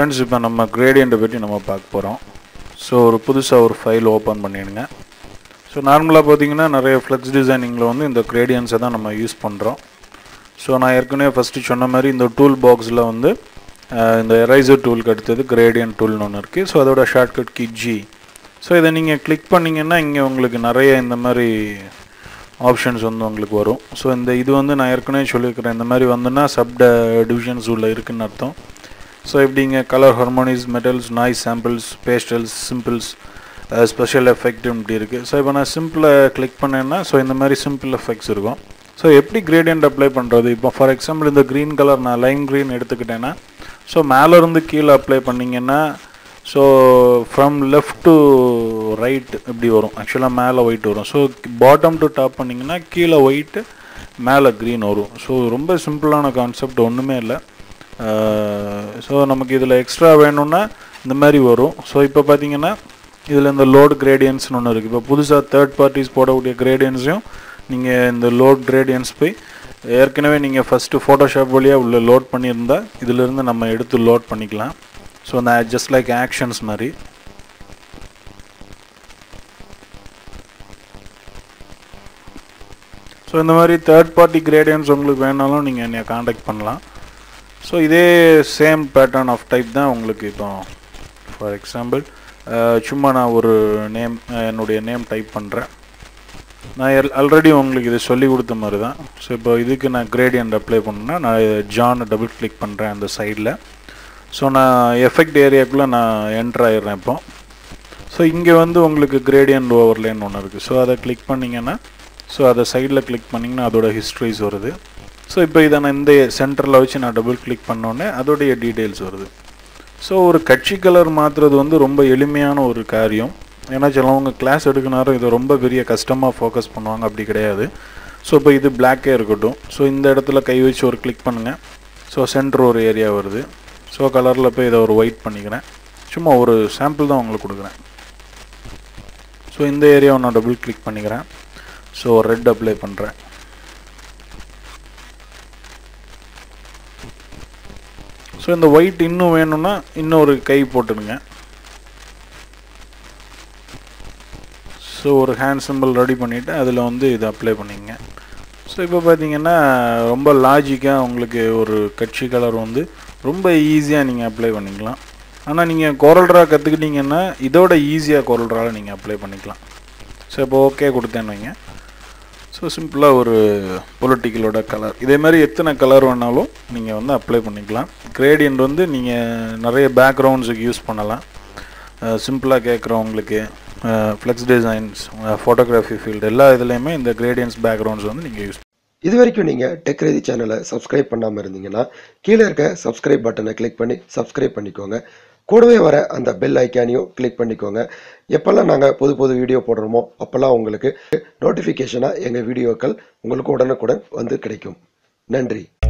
friends இப்போ நம்ம கிரேடியண்ட்டை பற்றி நம்ம பார்க்க போகிறோம் ஸோ ஒரு புதுசாக ஒரு ஃபைல் ஓப்பன் பண்ணிடுங்க ஸோ நார்மலாக பார்த்தீங்கன்னா நிறைய ஃப்ளெக்ஸ் டிசைனிங்கில் வந்து இந்த கிரேடியன்ஸை தான் நம்ம யூஸ் பண்ணுறோம் ஸோ நான் ஏற்கனவே ஃபஸ்ட்டு சொன்ன மாதிரி இந்த டூல் பாக்ஸில் வந்து அஹ், இந்த எரைசர் டூலுக்கு அடுத்தது கிரேடியன்ட் டூல்னு ஒன்று இருக்குது ஸோ அதோட ஷார்ட்கட் கி ஜி ஸோ இதை நீங்கள் கிளிக் பண்ணிங்கன்னா இங்கே உங்களுக்கு நிறைய இந்த மாதிரி ஆப்ஷன்ஸ் வந்து உங்களுக்கு வரும் ஸோ இந்த இது வந்து நான் ஏற்கனவே சொல்லியிருக்கிறேன் இந்த மாதிரி வந்துன்னா சப் டிவிஷன்ஸ் உள்ள இருக்குன்னு அர்த்தம் ஸோ இப்படிங்க colour harmonies metals noise samples pastels simples special effect இப்படி இருக்குது ஸோ இப்போ நான் சிம்பிளை கிளிக் பண்ணேன்னா ஸோ இந்த மாதிரி சிம்பிள் எஃபெக்ட்ஸ் இருக்கும் ஸோ எப்படி கிரேடியன்ட் அப்ளை பண்ணுறது இப்போ ஃபார் எக்ஸாம்பிள் இந்த க்ரீன் கலர் நான் லைம் க்ரீன் எடுத்துக்கிட்டேன்னா ஸோ மேலேருந்து கீழே அப்ளை பண்ணிங்கன்னா so from left to right இப்படி வரும் ஆக்சுவலாக மேலே ஒயிட் வரும் ஸோ பாட்டம் டு டாப் பண்ணிங்கன்னா கீழே ஒயிட்டு மேலே க்ரீன் வரும் ஸோ ரொம்ப சிம்பிளான கான்செப்ட் ஒன்றுமே இல்லை ஸோ நமக்கு இதில் எக்ஸ்ட்ரா வேணும்னா இந்த மாதிரி வரும் ஸோ இப்போ பார்த்தீங்கன்னா இதில் இந்த லோட் கிரேடியன்ஸ்னு ஒன்று இருக்குது இப்போ புதுசாக தேர்ட் பார்ட்டிஸ் போடக்கூடிய கிரேடியன்ஸையும் நீங்கள் இந்த லோட் கிரேடியன்ஸ் போய் ஏற்கனவே நீங்கள் ஃபஸ்ட்டு ஃபோட்டோஷாப் வழியாக உள்ள லோட் பண்ணியிருந்தா இதிலிருந்து நம்ம எடுத்து லோட் பண்ணிக்கலாம் ஸோ அந்த ஜஸ்ட் லைக் ஆக்ஷன்ஸ் மாதிரி ஸோ இந்த மாதிரி தேர்ட் பார்ட்டி கிரேடியன்ஸ் உங்களுக்கு வேணாலும் நீங்கள் என்னை காண்டாக்ட் பண்ணலாம் ஸோ இதே சேம் பேட்டர்ன் ஆஃப் டைப் தான் உங்களுக்கு இப்போ ஃபார் எக்ஸாம்பிள் சும்மா நான் ஒரு நேம் என்னுடைய நேம் டைப் பண்ணுறேன் நான் ஆல்ரெடி உங்களுக்கு இது சொல்லி கொடுத்த மாதிரி தான் ஸோ இப்போ இதுக்கு நான் கிரேடியன்ட் அப்ளை பண்ணேன்னா நான் ஜான் டபுள் கிளிக் பண்ணுறேன் அந்த சைடில் ஸோ நான் எஃபெக்ட் ஏரியாக்குள்ளே நான் என்ட்ரு ஆயிடுறேன் இப்போ ஸோ இங்கே வந்து உங்களுக்கு கிரேடியன்ட் ஓவர்லேன்னு ஒன்று இருக்குது ஸோ அதை கிளிக் பண்ணிங்கன்னா ஸோ அதை சைடில் கிளிக் பண்ணிங்கன்னா அதோட ஹிஸ்ட்ரிஸ் வருது ஸோ இப்போ இதை நான் இந்த சென்டரில் வச்சு நான் டபுள் கிளிக் பண்ணோன்னே அதோடைய டீட்டெயில்ஸ் வருது ஸோ ஒரு கட்சி கலர் மாற்றுறது வந்து ரொம்ப எளிமையான ஒரு காரியம் ஏன்னா சிலவங்க கிளாஸ் எடுக்கினாரும் இதை ரொம்ப பெரிய கஷ்டமாக ஃபோக்கஸ் பண்ணுவாங்க அப்படி கிடையாது ஸோ இப்போ இது பிளாக்கே இருக்கட்டும் ஸோ இந்த இடத்துல கை வச்சு ஒரு கிளிக் பண்ணுங்கள் ஸோ சென்டர் ஒரு ஏரியா வருது ஸோ கலரில் போய் இதை ஒரு ஒயிட் பண்ணிக்கிறேன் சும்மா ஒரு சாம்பிள் தான் உங்களுக்கு கொடுக்குறேன் ஸோ இந்த ஏரியாவை நான் டபுள் கிளிக் பண்ணிக்கிறேன் ஸோ ரெட் அப்ளை பண்ணுறேன் ஸோ இந்த ஒயிட் இன்னும் வேணும்னா இன்னொரு கை போட்டுடுங்க ஸோ ஒரு ஹேண்ட் சிம்பிள் ரெடி பண்ணிவிட்டு அதில் வந்து இதை அப்ளை பண்ணிங்க ஸோ இப்போ பார்த்தீங்கன்னா ரொம்ப லாஜிக்காக உங்களுக்கு ஒரு கட்சி கலர் வந்து ரொம்ப ஈஸியாக நீங்கள் அப்ளை பண்ணிக்கலாம் ஆனால் நீங்கள் கோரல்ட்ரா கற்றுக்கிட்டீங்கன்னா இதோட ஈஸியாக கோரல்ட்ராவில் நீங்கள் அப்ளை பண்ணிக்கலாம் ஸோ இப்போ ஓகே கொடுத்தேன்னு வைங்க ஸோ சிம்பிளாக ஒரு பொலிட்டிக்கலோட கலர் இதே மாதிரி எத்தனை கலர் வேணாலும் நீங்கள் வந்து அப்ளை பண்ணிக்கலாம் கிரேடியன்ட் வந்து நீங்கள் நிறைய பேக்ரவுண்ட்ஸுக்கு யூஸ் பண்ணலாம் சிம்பிளாக கேட்குறவங்களுக்கு ஃப்ளெக்ஸ் டிசைன்ஸ் ஃபோட்டோகிராஃபி ஃபீல்டு எல்லா இதுலேயுமே இந்த கிரேடியன்ஸ் பேக்ரவுண்ட்ஸ் வந்து நீங்கள் யூஸ் இது வரைக்கும் நீங்கள் டெக்ரேதி சேனலை சப்ஸ்கிரைப் பண்ணாமல் இருந்தீங்கன்னா கீழே இருக்க சப்ஸ்கிரைப் பட்டனை கிளிக் பண்ணி சப்ஸ்கிரைப் பண்ணிக்கோங்க கூடவே வர அந்த பெல் ஐக்கானையும் கிளிக் பண்ணிக்கோங்க எப்போல்லாம் நாங்கள் புது புது வீடியோ போடுறோமோ அப்போல்லாம் உங்களுக்கு நோட்டிஃபிகேஷனாக எங்கள் வீடியோக்கள் உங்களுக்கு உடனுக்குடன் வந்து கிடைக்கும் நன்றி